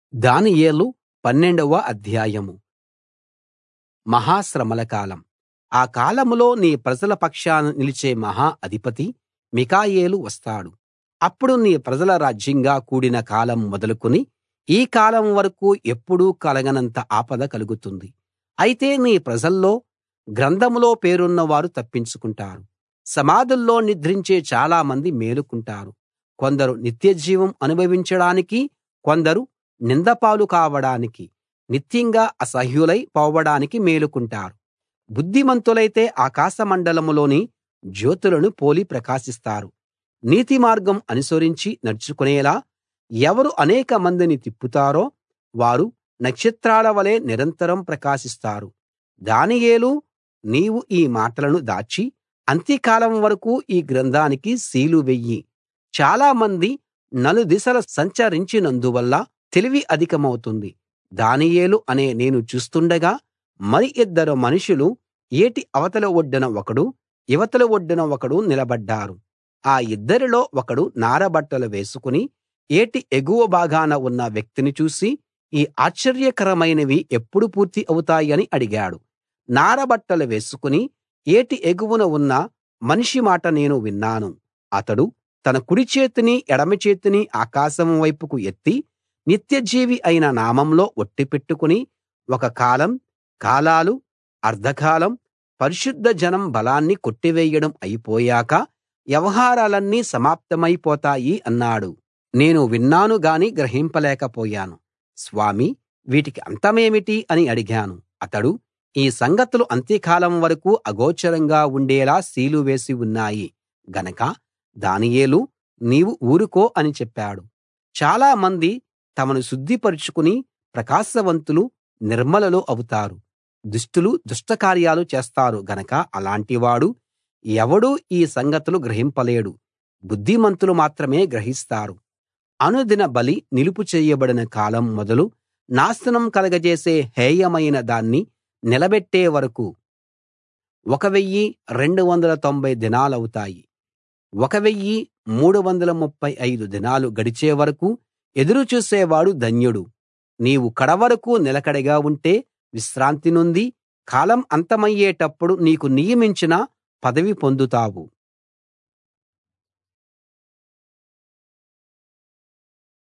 దానియేలు పన్నెండవ అధ్యాయం మహాశ్రమల కాలం ఆ కాలంలో నీ ప్రజల పక్షాన నిలిచే మహా అధిపతి మిఖాయేలు వస్తాడు అప్పుడు నీ ప్రజల రాజ్యంగా కూడిన కాలం మొదలుకుని ఈ కాలం వరకూ ఎప్పుడూ కలగనంత ఆపద కలుగుతుంది అయితే నీ ప్రజల్లో గ్రంథంలో పేరున్నవారు తప్పించుకుంటారు సమాధుల్లో నిద్రించే చాలా మంది మేలుకుంటారు కొందరు నిత్యజీవం అనుభవించడానికి కొందరు నిందపాలు కావడానికి నిత్యంగా అసహ్యులై పోవడానికి మేలుకుంటారు బుద్ధిమంతులైతే ఆకాశమండలంలోని జ్యోతులను పోలి ప్రకాశిస్తారు నీతి మార్గం అనుసరించి నడుచుకునేలా ఎవరు అనేక మందిని తిప్పుతారో వారు నక్షత్రాల వలె నిరంతరం ప్రకాశిస్తారు దానియేలూ నీవు ఈ మాటలను దాచి అంత్యకాలం వరకూ ఈ గ్రంథానికి సీలు వెయ్యి చాలా మంది నలుదిశల సంచరించినందువల్ల తెలివి అధికమవుతుంది దానియేలు అనే నేను చూస్తుండగా మరి ఇద్దరు మనుషులు ఏటి అవతల ఒడ్డున ఒకడు ఇవతల ఒడ్డున ఒకడు నిలబడ్డారు ఆ ఇద్దరిలో ఒకడు నారబట్టలు వేసుకుని ఏటి ఎగువ భాగాన ఉన్న వ్యక్తిని చూసి ఈ ఆశ్చర్యకరమైనవి ఎప్పుడు పూర్తి అవుతాయని అడిగాడు నారబట్టలు వేసుకుని ఏటి ఎగువన ఉన్న మనిషి మాట నేను విన్నాను అతడు తన కుడి చేతిని ఎడమ చేతిని ఆకాశం వైపుకు ఎత్తి నిత్యజీవి అయిన నామంలో ఒట్టు పెట్టుకుని ఒక కాలం కాలాలు అర్థకాలం పరిశుద్ధ జనం బలాన్ని కొట్టివేయడం అయిపోయాక వ్యవహారాలన్నీ సమాప్తమైపోతాయి అన్నాడు నేను విన్నాను గాని గ్రహింపలేకపోయాను స్వామీ వీటికి అంతమేమిటి అని అడిగాను అతడు ఈ సంగతులు అంత్యకాలం వరకూ అగోచరంగా ఉండేలా సీలు వేసి ఉన్నాయి గనక దానియేలూ నీవు ఊరుకో అని చెప్పాడు చాలా మంది తమను శుద్ధిపరచుకుని ప్రకాశవంతులు నిర్మలులు అవుతారు దుష్టులు దుష్టకార్యాలు చేస్తారు గనక అలాంటివాడు ఎవడూ ఈ సంగతులు గ్రహింపలేడు బుద్ధిమంతులు మాత్రమే గ్రహిస్తారు అనుదిన బలి నిలుపు చేయబడిన కాలం మొదలు నాశనం కలగజేసే హేయమైన దాన్ని నిలబెట్టే వరకూ 1 290 దినాలవుతాయి 1 335 దినాలు గడిచే వరకూ ఎదురు చూసేవాడు ధన్యుడు నీవు కడవరకూ నిలకడగా ఉంటే విశ్రాంతి నొంది కాలం అంతమయ్యేటప్పుడు నీకు నియమించిన పదవి పొందుతావు